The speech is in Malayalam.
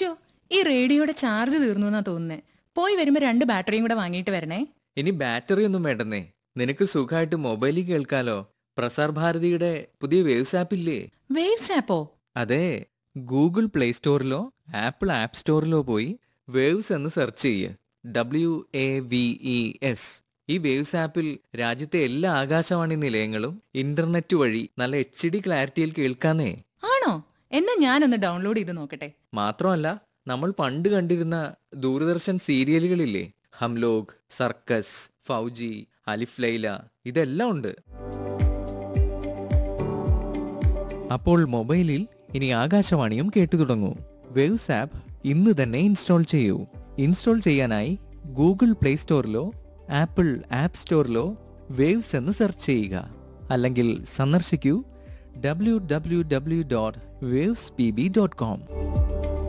ഷോ ഈ റേഡിയോയുടെ ചാർജ് തീർന്നു എന്നാ തോന്നുന്നേ പോയി വരുമ്പോ രണ്ട് ബാറ്ററിയും കൂടെ വാങ്ങിയിട്ട് വരണേ ഇനി ബാറ്ററി ഒന്നും വേണ്ടെന്നേ നിനക്ക് സുഖമായിട്ട് മൊബൈലിൽ കേൾക്കാലോ പ്രസാർ ഭാരതിയുടെ പുതിയ വേവ്സ് ആപ്പ് ഇല്ലേ വേവ്സ് ആപ്പോ അതെ ഗൂഗിൾ പ്ലേ സ്റ്റോറിലോ ആപ്പിൾ ആപ്പ് സ്റ്റോറിലോ പോയി വേവ്സ് എന്ന് സെർച്ച് ചെയ്യ് W A V E S ഈ വേവ്സ് ആപ്പിൽ രാജ്യത്തെ എല്ലാ ആകാശവാണി നിലയങ്ങളും ഇന്റർനെറ്റ് വഴി നല്ല എച്ച് ഡി ക്ലാരിറ്റിയിൽ കേൾക്കാന്നേ ആണോ എന്നാ ഞാനൊന്ന് ഡൗൺലോഡ് ചെയ്ത് നോക്കട്ടെ മാത്രമല്ല നമ്മൾ പണ്ട് കണ്ടിരുന്ന ദൂരദർശൻ സീരിയലുകളില്ലേ ഹംലോഗ് സർക്കസ് ഫൗജി അലിഫ് ലൈല ഇതെല്ലാം ഉണ്ട് അപ്പോൾ മൊബൈലിൽ ഇനി ആകാശവാണിയും കേട്ടു തുടങ്ങൂ വേവ്സ് ആപ്പ് ഇന്ന് തന്നെ ഇൻസ്റ്റാൾ ചെയ്യൂ ഇൻസ്റ്റാൾ ചെയ്യാനായി ഗൂഗിൾ പ്ലേ സ്റ്റോറിലോ ആപ്പിൾ ആപ്പ് സ്റ്റോറിലോ വേവ്സ് എന്ന് സെർച്ച് ചെയ്യുക അല്ലെങ്കിൽ സന്ദർശിക്കൂ W W W dot Waves P B dot com